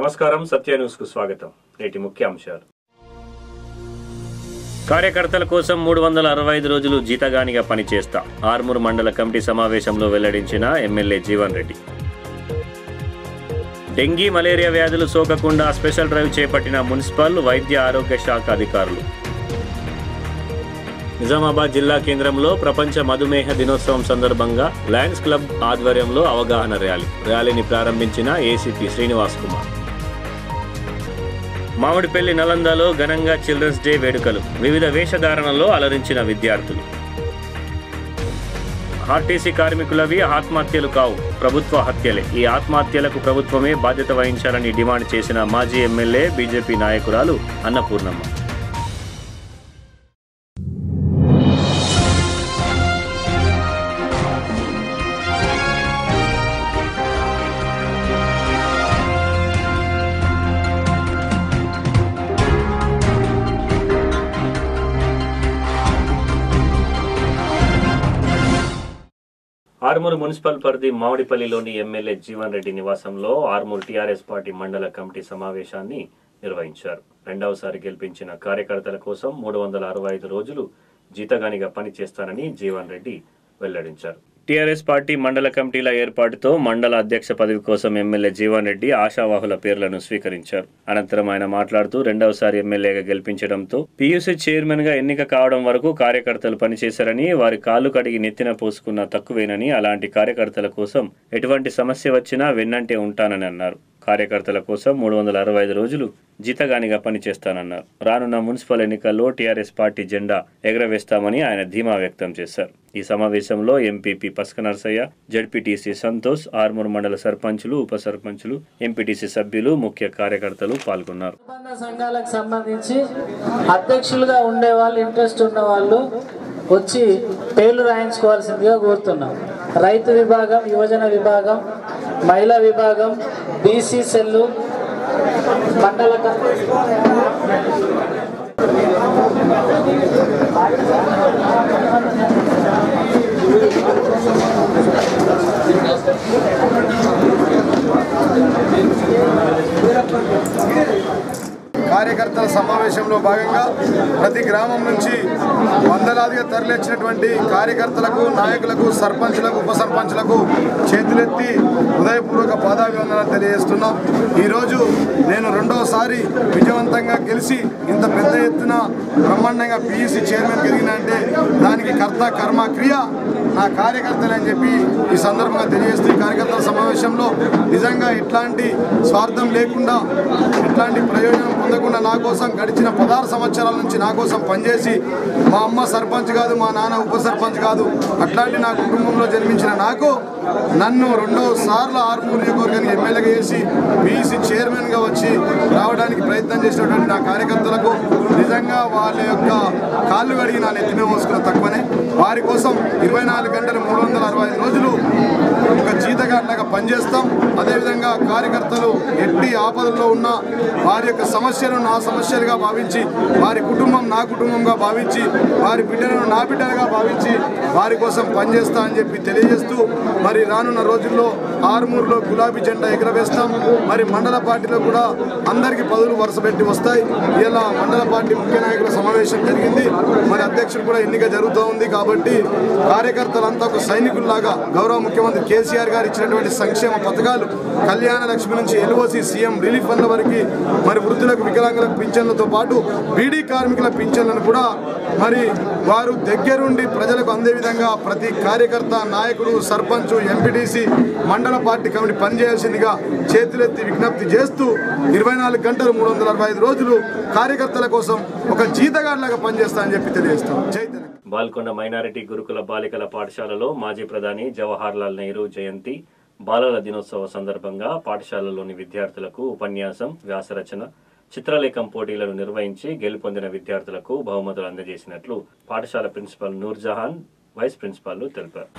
నమస్కారం సత్య న్యూస్ కు స్వాగతం నేటి ముఖ్యాంశాలు కార్యకర్తల కోసం మూడు వందల అరవై ఐదు రోజులు జీతగానిగా పనిచేస్తా ఆర్మూర్ మండల కమిటీ సమావేశంలో వెల్లడించిన MLA Jeevan Reddy dengue malaria వ్యాధులు సోకకుండా స్పెషల్ డ్రైవ్ చేపట్టిన మున్సిపల్ వైద్య ఆరోగ్య శాఖ అధికారులు నిజామాబాద్ జిల్లా కేంద్రంలో ప్రపంచ మధుమేహ దినోత్సవం సందర్భంగా లయన్స్ క్లబ్ ఆధ్వర్యంలో అవగాహన ర్యాలీ ర్యాలీని ప్రారంభించిన ఏసీపీ శ్రీనివాస్ కుమార్ మామిడిపల్లి నలందలో ఘనంగా చిల్డ్రన్స్ డే వేడుకలు వివిధ వేషధారణలో అలరించిన విద్యార్థులు ఆర్టీసీ కార్మికులవి ఆత్మహత్యలు కావు ప్రభుత్వ హత్యలే ఈ ఆత్మహత్యలకు ప్రభుత్వమే బాధ్యత వహించాలని డిమాండ్ చేసిన మాజీ ఎమ్మెల్యే బీజేపీ నాయకురాలు అన్నపూర్ణమ్మ ఆర్మూరు మున్సిపల్ పరిధి మామిడిపల్లిలోని ఎమ్మెల్యే జీవన్ రెడ్డి నివాసంలో ఆర్మూరు టీఆర్ఎస్ పార్టీ మండల కమిటీ సమావేశాన్ని నిర్వహించారు రెండవసారి గెలిపించిన కార్యకర్తల కోసం మూడు వందల అరవై ఐదు రోజులు జీతగానిగా పనిచేస్తానని జీవన్ రెడ్డి వెల్లడించారు టీఆర్ఎస్ పార్టీ మండల కమిటీల ఏర్పాటుతో మండల అధ్యక్ష పదవి కోసం ఎమ్మెల్యే జీవన్ రెడ్డి ఆశావాహుల పేర్లను స్వీకరించారు అనంతరం ఆయన మాట్లాడుతూ రెండవసారి ఎమ్మెల్యేగా గెలిపించడంతో పీయూసీ చైర్మన్ గా ఎన్నిక కావడం వరకు కార్యకర్తలు పనిచేశారని వారి కాళ్ళు కడిగి నెత్తిన పోసుకున్న తక్కువేనని అలాంటి కార్యకర్తల కోసం ఎటువంటి సమస్య వచ్చినా వెన్నంటే ఉంటానని అన్నారు కార్యకర్తల కోసం మూడు వందల అరవై ఐదు రోజులు జీతగానిగా పనిచేస్తానన్నారు రానున్న మున్సిపల్ ఎన్నికల్లో టీఆర్ఎస్ పార్టీ జెండా ఎగరవేస్తామని ఆయన ధీమా వ్యక్తం చేశారు ఈ సమావేశంలో ఎంపీపీ పస్క నర్సయ్య జడ్పీటీసీ సంతోష్ ఆర్మూర్ మండల సర్పంచులు ఉప సర్పంచులు ఎంపీటీసీ సభ్యులు ముఖ్య కార్యకర్తలు పాల్గొన్నారు అనుబంధ సంఘాలకు సంబంధించి అధ్యక్షులుగా ఉండే వాళ్ళు ఇంట్రెస్ట్ ఉన్న వాళ్ళు వచ్చి పేర్లు రాయించుకోవాల్సిందిగా కోరుతున్నాం రైతు విభాగం యువజన విభాగం మహిళా విభాగం బీసీ సెల్లు మండల కమిటీ కార్యకర్తల సమావేశంలో భాగంగా ప్రతి గ్రామం నుంచి వందలాదిగా తరలిచ్చినటువంటి కార్యకర్తలకు నాయకులకు సర్పంచులకు ఉప సర్పంచులకు చేతులెత్తి హృదయపూర్వక పాదాభివందనాలు తెలియజేస్తున్నాం ఈరోజు నేను రెండోసారి విజయవంతంగా గెలిచి ఇంత పెద్ద ఎత్తున బ్రహ్మాండంగా పిఈసి చైర్మన్ కలిగిన అంటే దానికి కర్త కర్మ క్రియ నా కార్యకర్తలు అని చెప్పి ఈ సందర్భంగా తెలియజేస్తూ ఈ కార్యకర్తల సమావేశంలో నిజంగా ఇట్లాంటి స్వార్థం లేకుండా ఇట్లాంటి ప్రయోజనం పొందకుండా నా కోసం గడిచిన పదహారు సంవత్సరాల నుంచి నా కోసం పనిచేసి మా అమ్మ సర్పంచ్ కాదు మా నాన్న ఉప సర్పంచ్ కాదు అట్లాంటి నా కుటుంబంలో జన్మించిన నాకు నన్ను రెండో సార్లు ఆర్మూర్ నియోజకవర్గానికి ఎమ్మెల్యేగా చేసి బీసీ చైర్మన్గా వచ్చి రావడానికి ప్రయత్నం చేసినటువంటి నా కార్యకర్తలకు నిజంగా వాళ్ళ యొక్క కాళ్ళు కడిగి నా నెత్తిమే మోసుకున్న తక్కువనే వారి కోసం ఇరవై నాలుగు గంటలు మూడు వందల అరవై ఐదు రోజులు ఒక జీతగాడిలాగా పనిచేస్తాం అదేవిధంగా కార్యకర్తలు ఎట్టి ఆపదల్లో ఉన్న వారి యొక్క సమస్యలను నా సమస్యలుగా భావించి వారి కుటుంబం నా కుటుంబంగా భావించి వారి బిడ్డలను నా బిడ్డలుగా భావించి వారి కోసం పనిచేస్తా అని చెప్పి తెలియజేస్తూ మరి రానున్న రోజుల్లో ఆరుమూరులో గులాబీ జెండా ఎగరవేస్తాం మరి మండల పార్టీలో కూడా అందరికీ పదవులు వరుస పెట్టి వస్తాయి ఇలా మండల పార్టీ ముఖ్య నాయకుల సమావేశం జరిగింది మరి అధ్యక్షుడు కూడా ఎన్నిక జరుగుతూ ఉంది కాబట్టి కార్యకర్తలంతా ఒక సైనికుల్లాగా గౌరవ ముఖ్యమంత్రి కేసీఆర్ గారు ఇచ్చినటువంటి సంక్షేమ పథకాలు కళ్యాణ లక్ష్మి నుంచి ఎల్ఓసి సీఎం రిలీఫ్ ఫండ్ల వరకు మరి వృద్ధులకు వికలాంగులకు పింఛన్లతో పాటు బీడీ కార్మికుల పింఛన్లను కూడా మరి వారు దగ్గరుండి ప్రజలకు అందే విధంగా ప్రతి కార్యకర్త నాయకుడు సర్పంచ్ ఎంపీటీసీ మండల పార్టీ కమిటీ పనిచేయాల్సిందిగా చేతులెత్తి విజ్ఞప్తి చేస్తూ ఇరవై నాలుగు గంటలు మూడు వందల అరవై ఐదు రోజులు కార్యకర్తల కోసం ఒక జీతగాడిలాగా పనిచేస్తా అని చెప్పి తెలియజేస్తాం జై తెలంగాణ బాల్కొండ మైనారిటీ గురుకుల బాలికల పాఠశాలలో మాజీ ప్రధాని జవహర్ లాల్ నెహ్రూ జయంతి బాలల దినోత్సవ సందర్భంగా పాఠశాలలోని విద్యార్థులకు ఉపన్యాసం వ్యాసరచన చిత్రలేఖం పోటీలను నిర్వహించి గెలుపొందిన విద్యార్థులకు బహుమతులు అందజేసినట్లు పాఠశాల ప్రిన్సిపల్ నూర్జహాన్ వైస్ ప్రిన్సిపాల్ తెలిపారు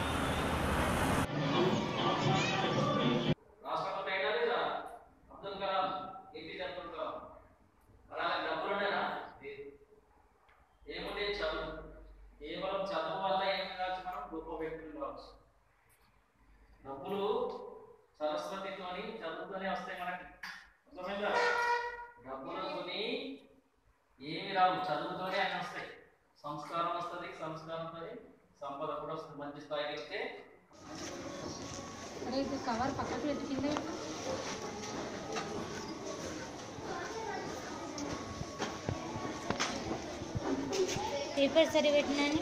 రాష్ట్రపతి అయినా లేదా అబ్దుల్ కలాం ఏపీజే అబ్దుల్ కలాం మరి అలా డబ్బులు ఉండేనా లేదు. ఏముండే చదువు కేవలం చదువు వల్ల ఏం కావచ్చు మనం గొప్ప వ్యక్తులు కావచ్చు డబ్బులు సరస్వతితోని చదువుతోనే వస్తాయి మనకి అర్థమైందా డబ్బులతోని ఏమి రావు చదువుతోనే అన్నీ వస్తాయి సంస్కారం వస్తుంది సంస్కారంతో సంపద కూడా వస్తుంది మంచి స్థాయికి వెళ్తే అరే ఇది కవర్ పక్కకు పెట్టి కింద పెట్టు. పేపర్ సరి పెట్టినాని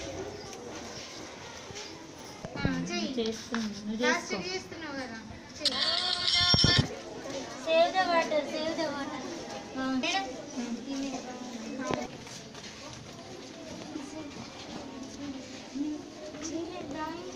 save the water save the water madam drawing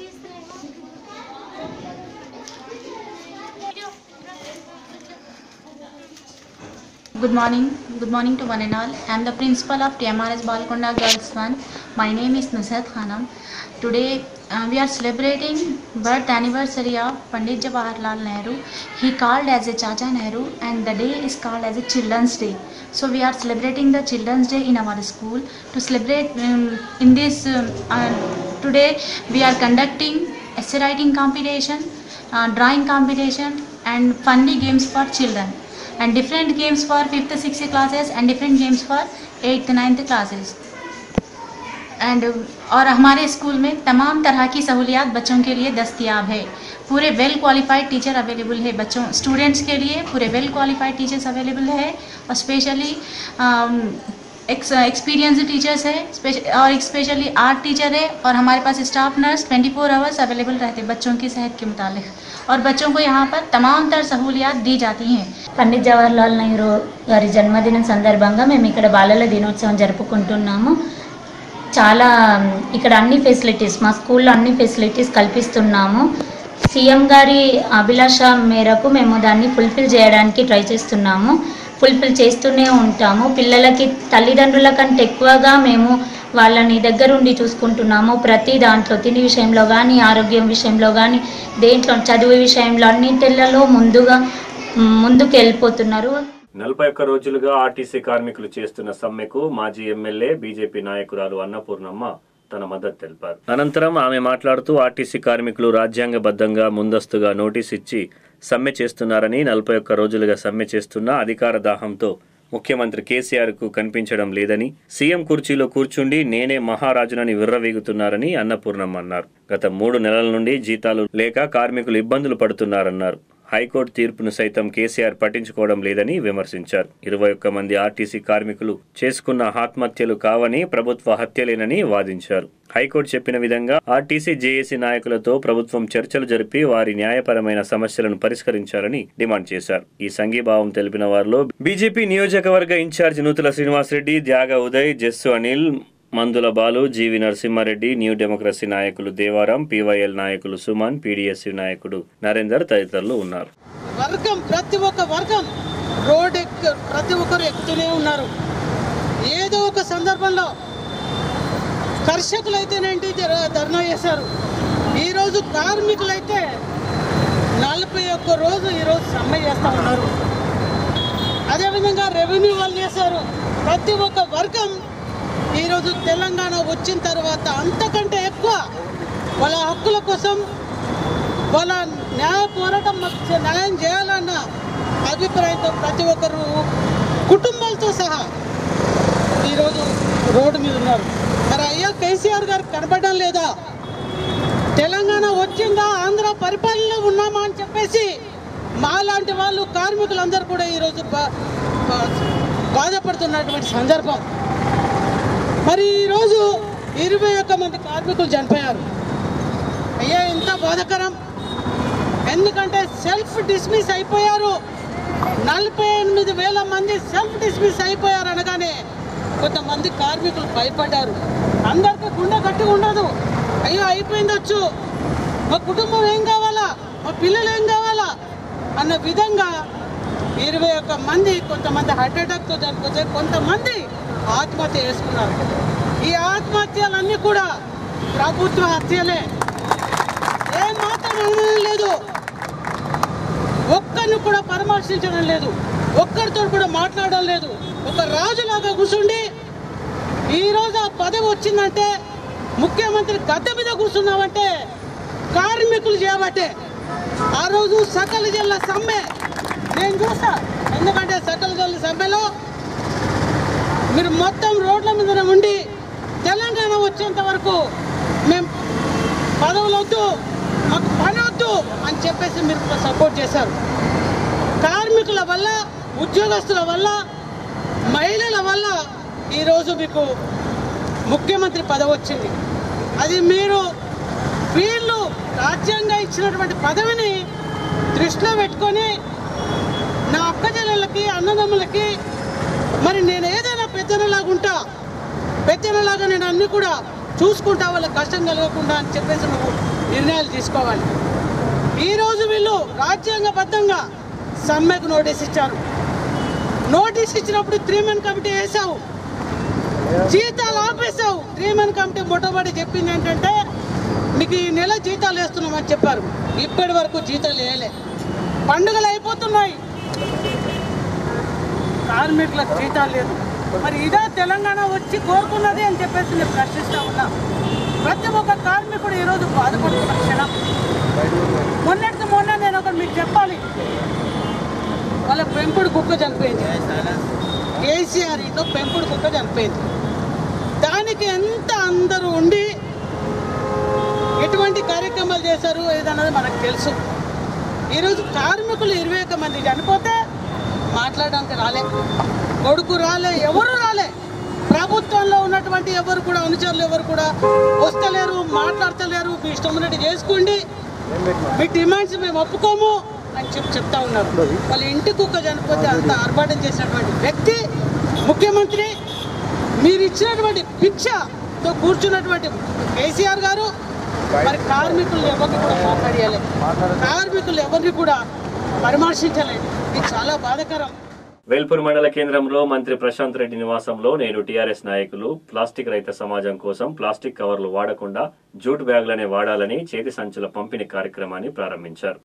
Good morning. Good morning to one and all. I am the principal of TMRS Balkonda Girls 1. My name is Nusrat Khanam. Today uh, we are celebrating birth anniversary of Pandit Jawaharlal Nehru. He called as a Chacha Nehru and the day is called as a Children's Day. So we are celebrating the Children's Day in our school. To celebrate um, in this um, uh, today we are conducting essay writing competition, uh, drawing competition and funny games for children. and different games for 5th 6th classes and different games for 8th 9th classes and और हमारे school में तमाम तरह की सहूलियात बच्चों के लिए दस्तियाब है पूरे वेल क्वालिफाइड टीचर अवेलेबल है बच्चों स्टूडेंट्स के लिए पूरे वेल क्वालिफाइड टीचर्स अवेलेबल है और स्पेशली एक्सपीरियंस टीचर्स है स्पेश- और स्पेशली आर्ट टीचर है और हमारे पास staff nurse 24 four hours available रहते हैं बच्चों की सेहत के मुतालिक और बच्चों को यहाँ पर तमाम तर सहूलियात दी जाती हैं పండిత్ జవహర్లాల్ నెహ్రూ గారి జన్మదినం సందర్భంగా మేము ఇక్కడ బాలల దినోత్సవం జరుపుకుంటున్నాము చాలా మ్, ఇక్కడ అన్ని ఫెసిలిటీస్ మా స్కూల్లో అన్ని ఫెసిలిటీస్ కల్పిస్తున్నాము సీఎం గారి అభిలాష మేరకు మేము దాన్ని ఫుల్ఫిల్ చేయడానికి ట్రై చేస్తున్నాము ఫుల్ఫిల్ చేస్తూనే ఉంటాము పిల్లలకి తల్లిదండ్రుల కంటే ఎక్కువగా మేము వాళ్ళని దగ్గరుండి చూసుకుంటున్నాము ప్రతి దాంట్లో తిని విషయంలో కానీ ఆరోగ్యం విషయంలో కానీ దేంట్లో చదువు విషయంలో అన్నింటిలలో ముందుగా మ్, ముందుకు వెళ్ళిపోతున్నారు నలభై ఒక్క రోజులుగా ఆర్టీసీ కార్మికులు చేస్తున్న సమ్మెకు మాజీ ఎమ్మెల్యే బీజేపీ నాయకురాలు అన్నపూర్ణమ్మ తన మద్దతు తెలిపారు అనంతరం ఆమె మాట్లాడుతూ ఆర్టీసీ కార్మికులు రాజ్యాంగబద్ధంగా ముందస్తుగా నోటీస్ ఇచ్చి సమ్మె చేస్తున్నారని నలభై ఒక్క రోజులుగా సమ్మె చేస్తున్న అధికార దాహంతో ముఖ్యమంత్రి కేసీఆర్ కు కనిపించడం లేదని సీఎం కుర్చీలో కూర్చుండి నేనే మహారాజునని విర్రవీగుతున్నారని అన్నపూర్ణమ్మ అన్నారు గత మూడు నెలల నుండి జీతాలు లేక కార్మికులు ఇబ్బందులు పడుతున్నారన్నారు హైకోర్టు తీర్పును సైతం కేసీఆర్ పట్టించుకోవడం లేదని విమర్శించారు ఇరవై ఒక్క మంది ఆర్టీసీ కార్మికులు చేసుకున్న ఆత్మహత్యలు కావని ప్రభుత్వ హత్యలేనని వాదించారు హైకోర్టు చెప్పిన విధంగా ఆర్టీసీ జేఏసీ నాయకులతో ప్రభుత్వం చర్చలు జరిపి వారి న్యాయపరమైన సమస్యలను పరిష్కరించాలని డిమాండ్ చేశారు ఈ సంఘీభావం తెలిపిన వారిలో బీజేపీ నియోజకవర్గ ఇన్ఛార్జ్ నూతుల శ్రీనివాసరెడ్డి త్యాగ Uday Jassu Anil Mandula Balu G V Narasimhareddy new democracy నాయకులు దేవారాం పీవైఎల్ నాయకులు సుమన్ పీడీఎస్సీ నాయకుడు నరేందర్ తదితరులు ఉన్నారు వర్గం ప్రతి ఒక్క వర్గం రోడ్ ఎక్కి ప్రతి ఒక్కరు ఎక్కుతూనే ఉన్నారు ఏదో ఒక సందర్భంలో కర్షకులైతేనేంటి జర- ధర్నా చేశారు ఈరోజు కార్మికులైతే నలభై ఒక్క రోజు ఈరోజు సమ్మె చేస్తూ ఉన్నారు అదేవిధంగా రెవెన్యూ వాళ్ళు చేశారు ప్రతి ఒక్క వర్గం ఈరోజు తెలంగాణ వచ్చిన తర్వాత అంతకంటే ఎక్కువ వాళ్ళ హక్కుల కోసం వాళ్ళ న్యాయ పోరాటం మాకు చే- న్యాయం చేయాలన్న అభిప్రాయంతో ప్రతి ఒక్కరు కుటుంబాలతో సహా ఈరోజు రోడ్డు మీద ఉన్నారు మరి అయ్యా కేసీఆర్ గారు కనపడడం లేదా తెలంగాణ వచ్చిందా ఆంధ్ర పరిపాలనలో ఉన్నామా అని చెప్పేసి మాలాంటి వాళ్ళు కార్మికులందరూ కూడా ఈరోజు బా- బా- బాధపడుతున్నటువంటి సందర్భం మరి ఈరోజు ఇరవై ఒక్క మంది కార్మికులు చనిపోయారు అయ్యా ఎంత బాధకరం ఎందుకంటే సెల్ఫ్ డిస్మిస్ అయిపోయారు నలభై ఎనిమిది వేల మంది సెల్ఫ్ డిస్మిస్ అయిపోయారు అనగానే కొంతమంది కార్మికులు భయపడ్డారు అందరికీ గుండె గట్టిగా ఉండదు అయ్యో అయిపోయిందొచ్చు మా కుటుంబం ఏం కావాలా మా పిల్లలు ఏం కావాలా అన్న విధంగా ఇరవై ఒక్క మంది కొంతమంది హార్ట్ అటాక్తో చనిపోతే కొంతమంది ఆత్మహత్య చేసుకున్నారు ఈ ఆత్మహత్యలన్నీ కూడా ప్రభుత్వ హత్యలే ఏం మాత్రం అనడం లేదు ఒక్కరిని కూడా పరామర్శించడం లేదు ఒక్కరితో కూడా మాట్లాడడం లేదు ఒక రాజులాగా కూర్చుండి ఈరోజు ఆ పదవి వచ్చిందంటే ముఖ్యమంత్రి గద్దె మీద కూర్చున్నామంటే కార్మికులు చేయబట్టే ఆ రోజు సకల జిల్లా సమ్మె నేను చూస్తా ఎందుకంటే సకల గల్లి సభ్యలో మీరు మొత్తం రోడ్ల మీద ఉండి తెలంగాణ వచ్చేంత వరకు మేము పదవులు వద్దు మాకు పని వద్దు అని చెప్పేసి మీరు సపోర్ట్ చేశారు కార్మికుల వల్ల ఉద్యోగస్తుల వల్ల మహిళల వల్ల ఈరోజు మీకు ముఖ్యమంత్రి పదవి వచ్చింది అది మీరు వీళ్ళు రాజ్యాంగ ఇచ్చినటువంటి పదవిని దృష్టిలో పెట్టుకొని నా అక్క చెల్లెళ్ళకి అన్నదమ్ములకి మరి నేను ఏదైనా పెద్దనలాగా ఉంటా పెద్దనలాగా నేను అన్ని కూడా చూసుకుంటా వాళ్ళకి కష్టం కలగకుండా అని చెప్పేసి నువ్వు నిర్ణయాలు తీసుకోవాలి ఈరోజు వీళ్ళు రాజ్యాంగబద్ధంగా సమ్మెకు నోటీస్ ఇచ్చారు నోటీస్ ఇచ్చినప్పుడు త్రీ మెన్ కమిటీ వేసావు జీతాలు ఆపేసావు త్రీ మెన్ కమిటీ మొట్టమొదటి చెప్పింది ఏంటంటే మీకు ఈ నెల జీతాలు వేస్తున్నామని చెప్పారు ఇప్పటి వరకు జీతాలు వేయలే పండుగలు అయిపోతున్నాయి కార్మికులకు జీతాలు లేదు మరి ఇదే తెలంగాణ వచ్చి కోరుకున్నది అని చెప్పేసి నేను ప్రశ్నిస్తా ఉన్నా ప్రతి ఒక్క కార్మికుడు ఈరోజు బాధపడుతున్న క్షణం మొన్నటికి మొన్న నేను ఒకటి మీకు చెప్పాలి వాళ్ళ పెంపుడు కుక్క చనిపోయింది కేసీఆర్ ఇంట్లో పెంపుడు కుక్క చనిపోయింది దానికి ఎంత అందరూ ఉండి ఎటువంటి కార్యక్రమాలు చేశారు ఏదన్నది మనకు తెలుసు ఈరోజు కార్మికులు ఇరవై ఒక్క మంది చనిపోతే మాట్లాడడానికి రాలే కొడుకు రాలే ఎవరు రాలే ప్రభుత్వంలో ఉన్నటువంటి ఎవరు కూడా అనుచరులు ఎవరు కూడా వస్తలేరు మాట్లాడతలేరు మీ ఇష్టం ఉన్నట్టు చేసుకోండి మీ డిమాండ్స్ మేము ఒప్పుకోము అని చెప్పి చెప్తా ఉన్నారు వాళ్ళ ఇంటి కుక్క చనిపోతే అంత ఆర్భాటం చేసినటువంటి వ్యక్తి ముఖ్యమంత్రి మీరు ఇచ్చినటువంటి భిక్షతో కూర్చున్నటువంటి కేసీఆర్ గారు మరి కార్మికులు ఎవరిని కూడా మాట్లాడియాలి కార్మికులు ఎవరిని కూడా పరామర్శించలేదు ఇది చాలా బాధాకరం వేల్పూర్ మండల కేంద్రంలో మంత్రి ప్రశాంత్ రెడ్డి నివాసంలో నేడు టీఆర్ఎస్ నాయకులు ప్లాస్టిక్ రహిత సమాజం కోసం ప్లాస్టిక్ కవర్లు వాడకుండా జూట్ బ్యాగులనే వాడాలని చేతి సంచుల పంపిణీ కార్యక్రమాన్ని ప్రారంభించారు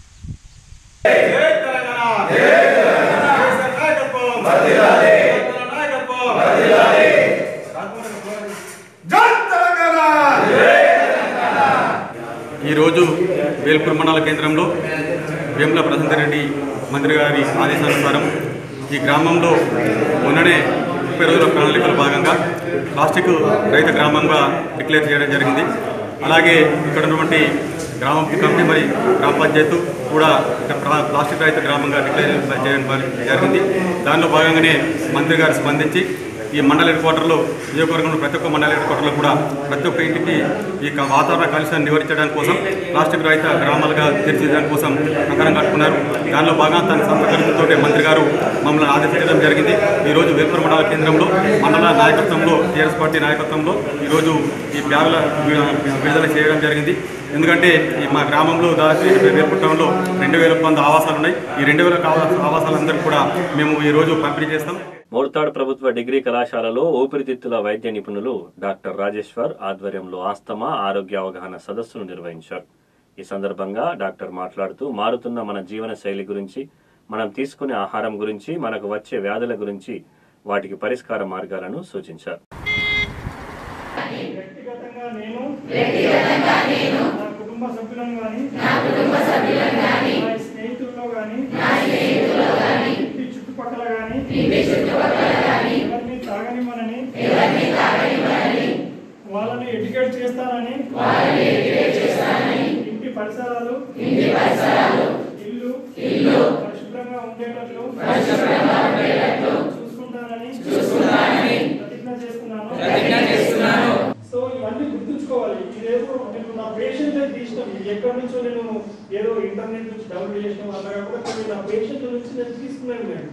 ఈరోజు వేల్పూర్ మండల కేంద్రంలో వేముల ప్రశాంత్ రెడ్డి మంత్రి గారి ఆదేశానుసారం ఈ గ్రామంలో మొన్ననే ముప్పై రోజుల ప్రణాళికలో భాగంగా ప్లాస్టిక్ రహిత గ్రామంగా డిక్లేర్ చేయడం జరిగింది అలాగే ఇక్కడ ఉన్నటువంటి గ్రామ కమిటీ మరి గ్రామ పంచాయతీ కూడా ప్లా- ప్లాస్టిక్ రహిత గ్రామంగా డిక్లేర్ చేయడం జరిగింది దానిలో భాగంగానే మంత్రి గారు స్పందించి ఈ మండల హెడ్ క్వార్టర్లో నియోజకవర్గంలో ప్రతి ఒక్క మండల హెడ్ క్వార్టర్లో కూడా ప్రతి ఒక్క ఇంటికి ఈ క- వాతావరణ కాలుష్యాన్ని నివారించడానికి కోసం ప్లాస్టిక్ రహిత గ్రామాలుగా తీర్చిదిద్దడానికి కోసం కంకణం కట్టుకున్నారు దానిలో భాగంగా తన సొంత ఖర్చుతో మంత్రి గారు మమ్మల్ని ఆదేశించడం జరిగింది ఈరోజు వేల్పూర్ మండల కేంద్రంలో మండల నాయకత్వంలో టీఆర్ఎస్ పార్టీ నాయకత్వంలో ఈరోజు ఈ బ్యాగుల వి- విడుదల చేయడం జరిగింది ఎందుకంటే ఈ మా గ్రామంలో దాదాపు వేల్పూర్ టౌన్లో రెండు వేల మంది ఆవాసాలు ఉన్నాయి ఈ రెండు వేల ఆవాసాలందరికీ కూడా మేము ఈరోజు పంపిణీ చేస్తాం మోర్తాడ్ ప్రభుత్వ డిగ్రీ కళాశాలలో ఊపిరితిత్తుల వైద్య నిపుణులు డాక్టర్ రాజేశ్వర్ ఆధ్వర్యంలో ఆస్తమా ఆరోగ్య అవగాహన సదస్సును నిర్వహించారు ఈ సందర్భంగా డాక్టర్ మాట్లాడుతూ మారుతున్న మన జీవన శైలి గురించి మనం తీసుకునే ఆహారం గురించి మనకు వచ్చే వ్యాధుల గురించి వాటికి పరిష్కార మార్గాలను సూచించారు వ్యక్తిగతంగా నేను నా కుటుంబ సభ్యులను కానీ నా స్నేహితుల్లో కానీ ఇంటి చుట్టుపక్కల కానీ ఎవరిని తాగనివ్వనని వాళ్ళని ఎడ్యుకేట్ చేస్తానని ఇంటి పరిసరాలు ఇల్లు పరిశుభ్రంగా ఉండేటట్లు చూసుకుంటానని ప్రతిజ్ఞ చేస్తున్నాను సో ఇవన్నీ గుర్తుంచుకోవాలి ఇదేదో నేను నా పేషెంట్ తీసినాం ఎక్కడి నుంచో నేను ఏదో ఇంటర్నెట్ నుంచి డౌన్లోడ్ చేసిన అలా కాకుండా కొన్ని నా పేషెంట్ నుంచి నేను తీసుకున్నాను నేను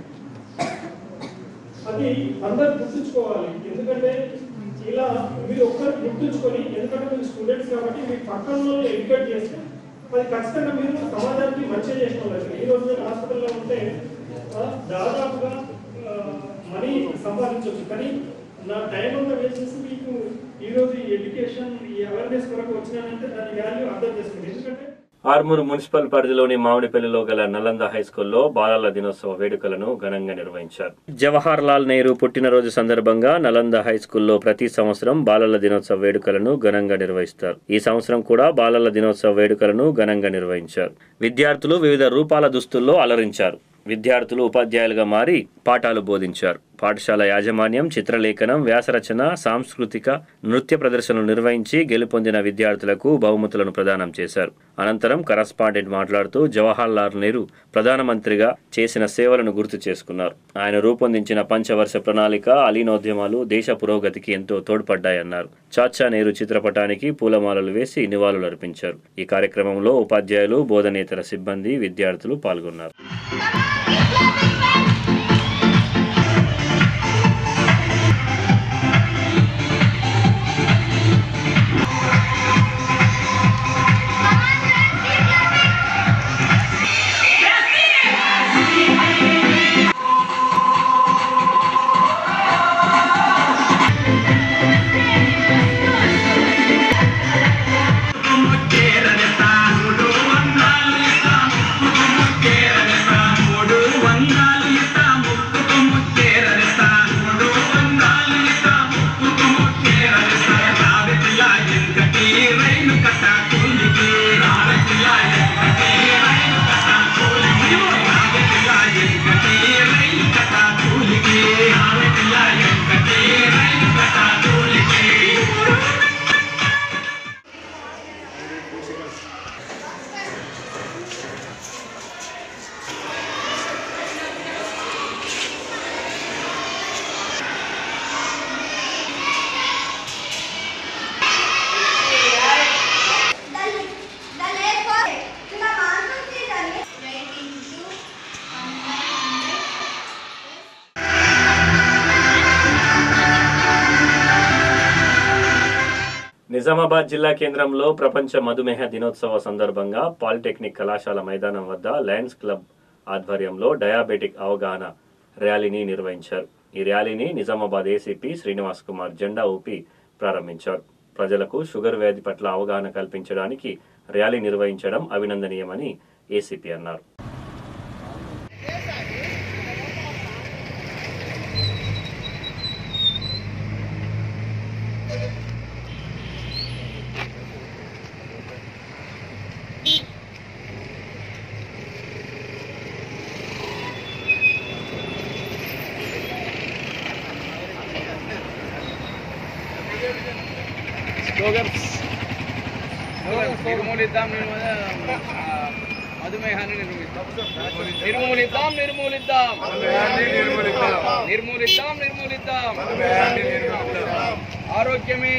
అది అందరు గుర్తుంచుకోవాలి ఎందుకంటే ఇలా మీరు ఒక్కరు గుర్తుంచుకొని ఎందుకంటే మీరు స్టూడెంట్స్ కాబట్టి మీ పక్కన వాళ్ళు ఎడ్యుకేట్ చేస్తే అది ఖచ్చితంగా మీరు సమాజానికి మంచిగా చేసిన వాళ్ళు ఈ రోజు నేను హాస్పిటల్లో ఉంటే ఆ, దాదాపుగా మనీ సంపాదించవచ్చు కానీ నా టైం అంతా వేస్ట్ చేసి మీకు ఈరోజు ఈ ఎడ్యుకేషన్ ఈ అవేర్నెస్ కొరకు వచ్చినానంటే దాని వాల్యూ అర్థం చేసుకోండి ఎందుకంటే ఆర్మూరు మున్సిపల్ పరిధిలోని మామిడిపల్లిలో గల నలంద హై స్కూల్లో బాలల దినోత్సవ వేడుకలను ఘనంగా నిర్వహించారు జవహర్ లాల్ నెహ్రూ పుట్టినరోజు సందర్భంగా నలంద హై స్కూల్లో ప్రతి సంవత్సరం బాలల దినోత్సవ వేడుకలను ఘనంగా నిర్వహిస్తారు ఈ సంవత్సరం కూడా బాలల దినోత్సవ వేడుకలను ఘనంగా నిర్వహించారు విద్యార్థులు వివిధ రూపాల దుస్తుల్లో అలరించారు విద్యార్థులు ఉపాధ్యాయులుగా మారి పాఠాలు బోధించారు పాఠశాల యాజమాన్యం చిత్రలేఖనం వ్యాసరచన సాంస్కృతిక నృత్య ప్రదర్శనలు నిర్వహించి గెలుపొందిన విద్యార్థులకు బహుమతులను ప్రదానం చేశారు అనంతరం కరస్పాండెంట్ మాట్లాడుతూ జవహర్లాల్ నెహ్రూ ప్రధానమంత్రిగా చేసిన సేవలను గుర్తు చేసుకున్నారు ఆయన రూపొందించిన పంచవర్ష ప్రణాళిక అలీనోద్యమాలు దేశ పురోగతికి ఎంతో తోడ్పడ్డాయన్నారు చాచా నెహ్రూ చిత్రపటానికి పూలమాలలు వేసి నివాళులర్పించారు ఈ కార్యక్రమంలో ఉపాధ్యాయులు బోధనేతర సిబ్బంది విద్యార్థులు పాల్గొన్నారు నిజామాబాద్ జిల్లా కేంద్రంలో ప్రపంచ మధుమేహ దినోత్సవ సందర్భంగా పాలిటెక్నిక్ కళాశాల మైదానం వద్ద లయన్స్ క్లబ్ ఆధ్వర్యంలో డయాబెటిక్ అవగాహన ర్యాలీని నిర్వహించారు ఈ ర్యాలీని నిజామాబాద్ ఏసీపీ శ్రీనివాస్ కుమార్ జెండా ఊపి ప్రారంభించారు ప్రజలకు షుగర్ వ్యాధి పట్ల అవగాహన కల్పించడానికి ర్యాలీ నిర్వహించడం అభినందనీయమని ఏసీపీ అన్నారు నిర్మూలిద్దాం మధుమేహాన్ని నిర్మూలిద్దాం నిర్మూలిద్దాం నిర్మూలిద్దాం నిర్మూలిద్దాం నిర్మూలిద్దాం ఆరోగ్యమే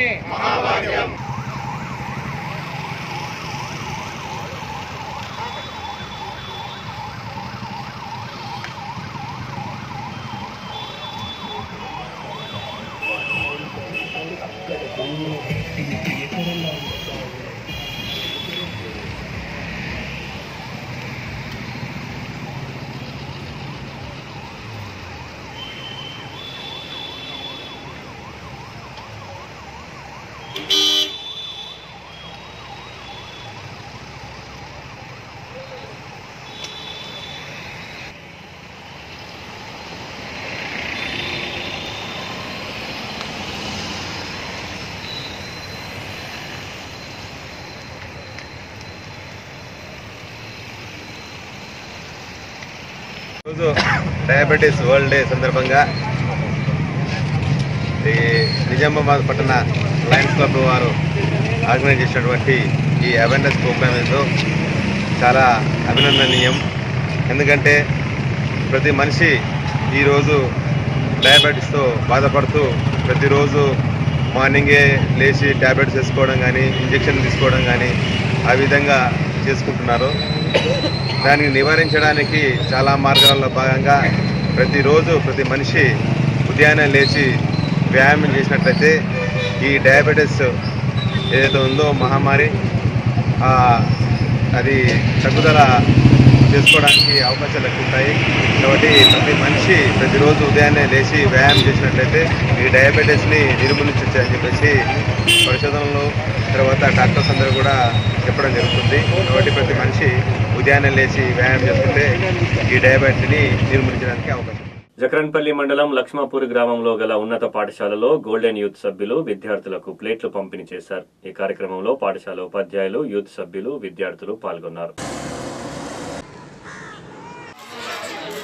రోజు డయాబెటీస్ వరల్డ్ డే సందర్భంగా ఈ నిజామాబాద్ పట్టణ లయన్స్ క్లబ్ వారు ఆర్గనైజ్ చేసినటువంటి ఈ అవేర్నెస్ ప్రోగ్రామ్ ఏదో చాలా అభినందనీయం ఎందుకంటే ప్రతి మనిషి ఈరోజు డయాబెటీస్తో బాధపడుతూ ప్రతిరోజు మార్నింగే లేచి ట్యాబ్లెట్స్ వేసుకోవడం కానీ ఇంజెక్షన్ తీసుకోవడం కానీ ఆ విధంగా చేసుకుంటున్నారు దాన్ని నివారించడానికి చాలా మార్గాల్లో భాగంగా ప్రతిరోజు ప్రతి మనిషి ఉదయాన్నే లేచి వ్యాయామం చేసినట్లయితే ఈ డయాబెటీస్ ఏదైతే ఉందో మహమ్మారి ఆ, అది తగ్గుదల చేసుకోవడానికి అవకాశాలు ఎక్కువ ఉంటాయి కాబట్టి ప్రతి మనిషి ప్రతిరోజు ఉదయాన్నే లేచి వ్యాయామం చేసినట్లయితే ఈ డయాబెటీస్ని నిర్మూలించవచ్చు అని చెప్పేసి పరిశోధనలు తర్వాత డాక్టర్స్ అందరూ కూడా చెప్పడం జరుగుతుంది కాబట్టి ప్రతి మనిషి ఉదయాన్నే లేచి వ్యాయామం చేసుకుంటే ఈ డయాబెటీస్ని నిర్మూలించడానికి అవకాశం ఉంది. జక్రన్పల్లి మండలం లక్ష్మాపూర్ గ్రామంలో గల ఉన్నత పాఠశాలలో గోల్డెన్ యూత్ సభ్యులు విద్యార్థులకు ప్లేట్లు పంపిణీ చేశారు ఈ కార్యక్రమంలో పాఠశాల ఉపాధ్యాయులు యూత్ సభ్యులు విద్యార్థులు పాల్గొన్నారు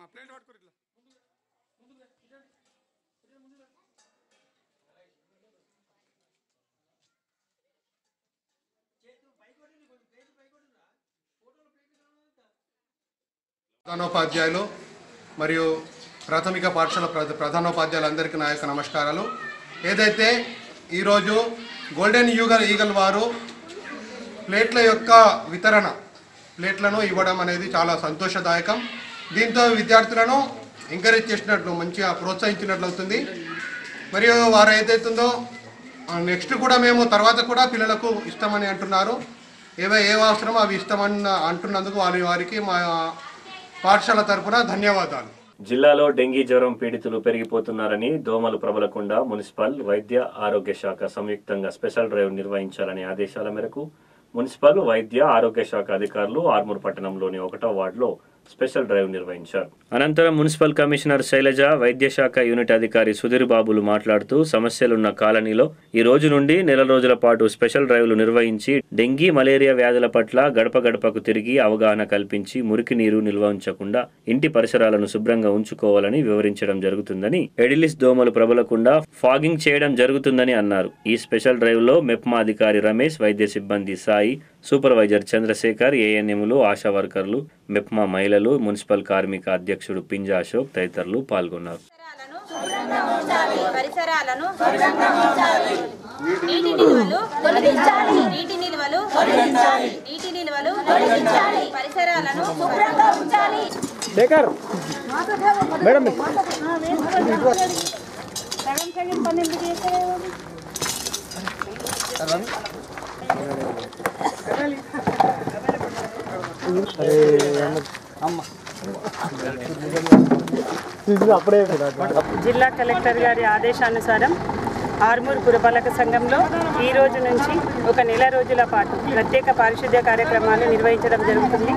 ప్రధానోపాధ్యాయులు మరియు ప్రాథమిక పాఠశాల ప్రధ- ప్రధానోపాధ్యాయులందరికీ నా యొక్క నమస్కారాలు ఏదైతే ఈరోజు గోల్డెన్ ఈగల్ ఈగల్ వారు ప్లేట్ల యొక్క వితరణ ప్లేట్లను ఇవ్వడం అనేది చాలా సంతోషదాయకం దీంతో విద్యార్థులను ఎంకరేజ్ చేసినట్లు మంచిగా ప్రోత్సహించినట్లు అవుతుంది మరియు వారు ఏదైతుందో నెక్స్ట్ కూడా మేము తర్వాత కూడా పిల్లలకు ఇష్టమని అంటున్నారు ఏవో ఏ అవసరమో అవి ఇష్టమని అంటున్నందుకు వారి వారికి మా పాఠశాల తరపున ధన్యవాదాలు జిల్లాలో డెంగీ జ్వరం పీడితులు పెరిగిపోతున్నారని దోమలు ప్రబలకుండా మున్సిపల్ వైద్య ఆరోగ్య శాఖ సంయుక్తంగా స్పెషల్ డ్రైవ్ నిర్వహించాలనే ఆదేశాల మేరకు మున్సిపల్ వైద్య ఆరోగ్య శాఖ అధికారులు ఆర్మూర్ పట్టణంలోని ఒకటో వార్డులో స్పెషల్ డ్రైవ్ నిర్వహించారు అనంతరం మున్సిపల్ కమిషనర్ శైలజ వైద్య శాఖ యూనిట్ అధికారి సుధీర్ బాబులు మాట్లాడుతూ సమస్యలున్న కాలనీలో ఈ రోజు నుండి నెల రోజుల పాటు స్పెషల్ డ్రైవ్లు నిర్వహించి డెంగీ మలేరియా వ్యాధుల పట్ల గడప గడపకు తిరిగి అవగాహన కల్పించి మురికి నీరు నిల్వ ఉంచకుండా ఇంటి పరిసరాలను శుభ్రంగా ఉంచుకోవాలని వివరించడం జరుగుతుందని ఎడిలిస్ దోమలు ప్రబలకుండా ఫాగింగ్ చేయడం జరుగుతుందని అన్నారు ఈ స్పెషల్ డ్రైవ్ లో మెప్మా అధికారి రమేష్ వైద్య సిబ్బంది సాయి సూపర్వైజర్ చంద్రశేఖర్ ఏఎన్ఎంలు ఆశా వర్కర్లు మెప్మా మహిళలు మున్సిపల్ కార్మిక అధ్యక్షుడు పింజా అశోక్ తదితరులు పాల్గొన్నారు పరిసరాలను నీటి నిల్వలు నీటి నిల్వలు నీటి నిల్వలు పరిసరాలను శుభ్రంగా ఉంచాలి శేఖర్ మేడం సగం సగం పని ఎందుకు చేస్తారు అప్పుడే జిల్లా కలెక్టర్ గారి ఆదేశానుసారం ఆర్మూర్ పురపాలక సంఘంలో ఈ రోజు నుంచి ఒక నెల రోజుల పాటు ప్రత్యేక పారిశుద్ధ్య కార్యక్రమాలు నిర్వహించడం జరుగుతుంది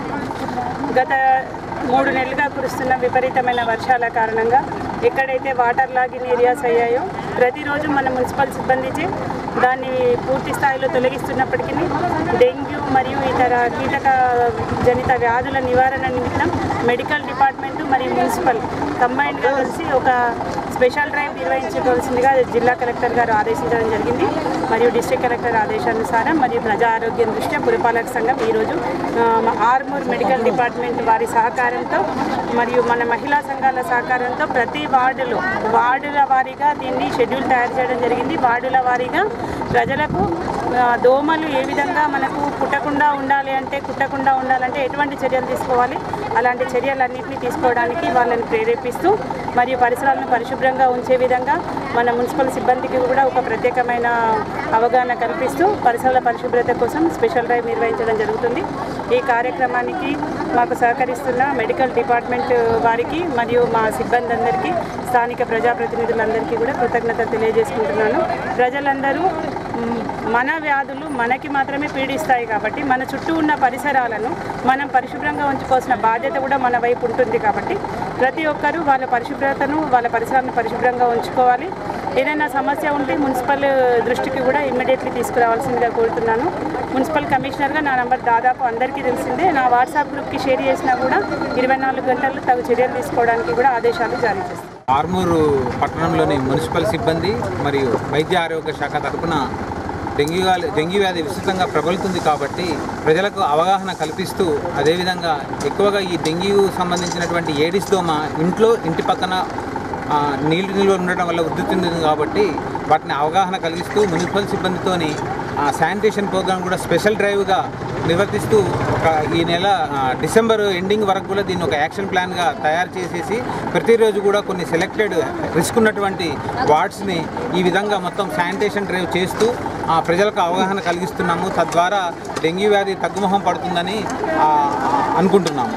గత మూడు నెలలుగా కురుస్తున్న విపరీతమైన వర్షాల కారణంగా ఎక్కడైతే వాటర్ లాగిన్ ఏరియాస్ అయ్యాయో ప్రతిరోజు మన మున్సిపల్ సిబ్బందిచే దాన్ని పూర్తి స్థాయిలో తొలగిస్తున్నప్పటికీ డెంగ్యూ మరియు ఇతర కీటక జనిత వ్యాధుల నివారణ నిమిత్తం మెడికల్ డిపార్ట్మెంట్ మరియు మున్సిపల్ కంబైన్డ్గా కలిసి ఒక స్పెషల్ డ్రైవ్ నిర్వహించవలసిందిగా జిల్లా కలెక్టర్ గారు ఆదేశించడం జరిగింది మరియు డిస్ట్రిక్ట్ కలెక్టర్ ఆదేశానుసారం మరియు ప్రజా ఆరోగ్యం దృష్ట్యా పురపాలక సంఘం ఈరోజు ఆ, ఆర్మూర్ మెడికల్ డిపార్ట్మెంట్ వారి సహకారంతో మరియు మన మహిళా సంఘాల సహకారంతో ప్రతి వార్డులో వార్డుల వారీగా దీన్ని షెడ్యూల్ తయారు చేయడం జరిగింది వార్డుల వారీగా ప్రజలకు ఆ, దోమలు ఏ విధంగా మనకు పుట్టకుండా ఉండాలి అంటే కుట్టకుండా ఉండాలంటే ఎటువంటి చర్యలు తీసుకోవాలి అలాంటి చర్యలన్నింటినీ తీసుకోవడానికి వాళ్ళని ప్రేరేపిస్తూ మరియు పరిసరాలను పరిశుభ్రంగా ఉంచే విధంగా మన మున్సిపల్ సిబ్బందికి కూడా ఒక ప్రత్యేకమైన అవగాహన కల్పిస్తూ పరిసరాల పరిశుభ్రత కోసం స్పెషల్ డ్రైవ్ నిర్వహించడం జరుగుతుంది ఈ కార్యక్రమానికి మాకు సహకరిస్తున్న మెడికల్ డిపార్ట్మెంట్ వారికి మరియు మా సిబ్బంది అందరికీ స్థానిక ప్రజాప్రతినిధులందరికీ కూడా కృతజ్ఞత తెలియజేసుకుంటున్నాను ప్రజలందరూ మ్, మన వ్యాధులు మనకి మాత్రమే పీడిస్తాయి కాబట్టి మన చుట్టూ ఉన్న పరిసరాలను మనం పరిశుభ్రంగా ఉంచుకోవాల్సిన బాధ్యత కూడా మన వైపు ఉంటుంది కాబట్టి ప్రతి ఒక్కరూ వాళ్ళ పరిశుభ్రతను వాళ్ళ పరిసరాలను పరిశుభ్రంగా ఉంచుకోవాలి ఏదైనా సమస్య ఉంటే మున్సిపల్ దృష్టికి కూడా ఇమ్మీడియట్లీ తీసుకురావాల్సిందిగా కోరుతున్నాను మున్సిపల్ కమిషనర్గా నా నంబర్ దాదాపు అందరికీ తెలిసిందే నా వాట్సాప్ గ్రూప్కి షేర్ చేసినా కూడా ఇరవై నాలుగు గంటల్లో తగు చర్యలు తీసుకోవడానికి కూడా ఆదేశాలు జారీ చేస్తాను ఆర్మూరు పట్టణంలోని మున్సిపల్ సిబ్బంది మరియు వైద్య ఆరోగ్య శాఖ తరపున డెంగ్యూ వ్యాధి డెంగ్యూ వ్యాధి విస్తృతంగా ప్రబలుతుంది కాబట్టి ప్రజలకు అవగాహన కల్పిస్తూ అదేవిధంగా ఎక్కువగా ఈ డెంగ్యూ సంబంధించినటువంటి ఏడిస్ దోమ ఇంట్లో ఇంటి పక్కన ఆ, నీళ్లు నిల్వ ఉండడం వల్ల వృద్ధి చెందుతుంది కాబట్టి వాటిని అవగాహన కలిగిస్తూ మున్సిపల్ సిబ్బందితోని ఆ, శానిటేషన్ ప్రోగ్రామ్ కూడా స్పెషల్ డ్రైవ్గా నిర్వర్తిస్తూ ఒక ఈ నెల ఆ, డిసెంబర్ ఎండింగ్ వరకు కూడా దీన్ని ఒక యాక్షన్ ప్లాన్గా తయారు చేసేసి ప్రతిరోజు కూడా కొన్ని సెలెక్టెడ్ రిస్క్ ఉన్నటువంటి వార్డ్స్ని ఈ విధంగా మొత్తం శానిటేషన్ డ్రైవ్ చేస్తూ ఆ, ప్రజలకు అవగాహన కలిగిస్తున్నాము తద్వారా డెంగ్యూ వ్యాధి తగ్గుముఖం పడుతుందని ఆ, అనుకుంటున్నాము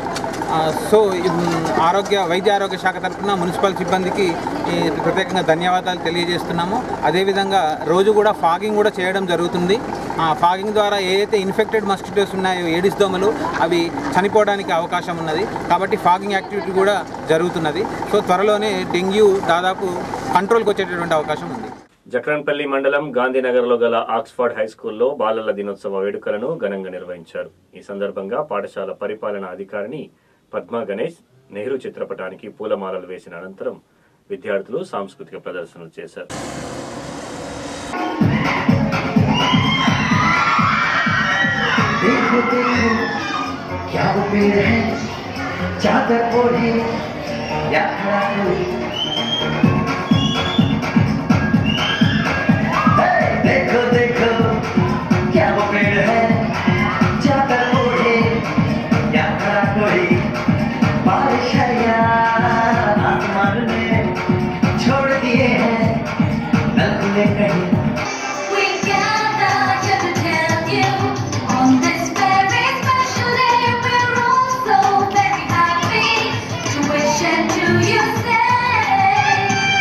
ఆ, సో ఈ, మ్, ఆరోగ్య వైద్య ఆరోగ్య శాఖ తరఫున మున్సిపల్ సిబ్బందికి ఈ, ప్రత్యేకంగా ధన్యవాదాలు తెలియజేస్తున్నాము అదేవిధంగా రోజు కూడా ఫాగింగ్ కూడా చేయడం జరుగుతుంది ఆ ఫాగింగ్ ద్వారా ఏదైతే ఇన్ఫెక్టెడ్ మస్కిటోస్ ఉన్నాయో ఏడిస్ దోమలు అవి చనిపోవడానికి అవకాశం ఉన్నది కాబట్టి ఫాగింగ్ యాక్టివిటీ కూడా జరుగుతున్నది సో త్వరలోనే డెంగ్యూ దాదాపు కంట్రోల్కి వచ్చేటటువంటి అవకాశం ఉంది జక్రన్పల్లి మండలం గాంధీనగర్లో గల ఆక్స్ఫర్డ్ హై స్కూల్లో బాలల దినోత్సవ వేడుకలను ఘనంగా నిర్వహించారు ఈ సందర్భంగా పాఠశాల పరిపాలనా అధికారిని పద్మా గణేష్ నెహ్రూ చిత్రపటానికి పూలమాలలు వేసిన అనంతరం విద్యార్థులు సాంస్కృతిక ప్రదర్శనలు చేశారు देखो देखो क्या वो पेड़ है चादर ओढ़े या खड़ा कोई हे, देखो देखो क्या वो पेड़ है चादर ओढ़े या खड़ा कोई बारिश है या आसमान में छोड़ दिए हैं नल खुले कहीं We gather here to tell you on this very special day we're all so very happy to wish and to you say.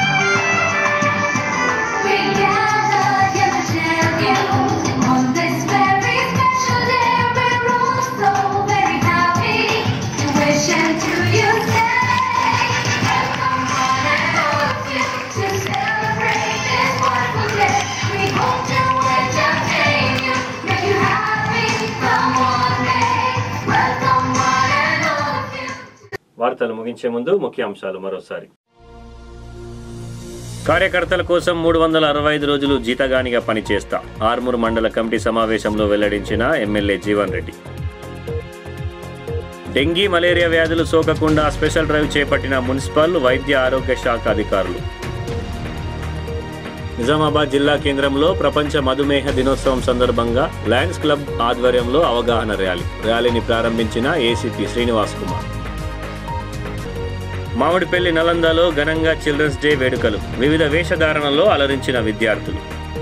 We gather here to tell you on this very special day we're all so very happy to wish and to you say. Welcome one and all of you to celebrate this wonderful day. We hope to entertain you, make you happy. Come on, day. Welcome one and all of you. వార్తలు ముగించే ముందు ముఖ్యాంశాలు మరోసారి కార్యకర్తల కోసం మూడు వందల అరవై ఐదు రోజులు జీతగానిగా పనిచేస్తా ఆర్మూర్ మండల కమిటీ సమావేశంలో వెల్లడించిన MLA Jeevan Reddy dengue malaria వ్యాధులు సోకకుండా స్పెషల్ డ్రైవ్ చేపట్టిన మున్సిపల్ వైద్య ఆరోగ్య శాఖ అధికారులు నిజామాబాద్ జిల్లా కేంద్రంలో ప్రపంచ మధుమేహ దినోత్సవం సందర్భంగా లయన్స్ క్లబ్ ఆధ్వర్యంలో అవగాహన ర్యాలీ ర్యాలీని ప్రారంభించిన ఏసీపీ శ్రీనివాస్ కుమార్ మామిడిపల్లి నలందలో ఘనంగా చిల్డ్రన్స్ డే వేడుకలు వివిధ వేషధారణలో అలరించిన విద్యార్థులు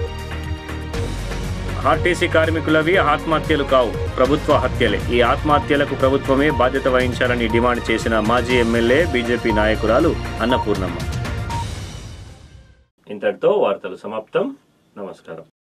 ఆర్టీసీ కార్మికులవి ఆత్మహత్యలు కావు ప్రభుత్వ హత్యలే ఈ ఆత్మహత్యలకు ప్రభుత్వమే బాధ్యత వహించాలని డిమాండ్ చేసిన మాజీ ఎమ్మెల్యే బీజేపీ నాయకురాలు అన్నపూర్ణమ్మ ఇంతటితో వార్తలు సమాప్తం నమస్కారం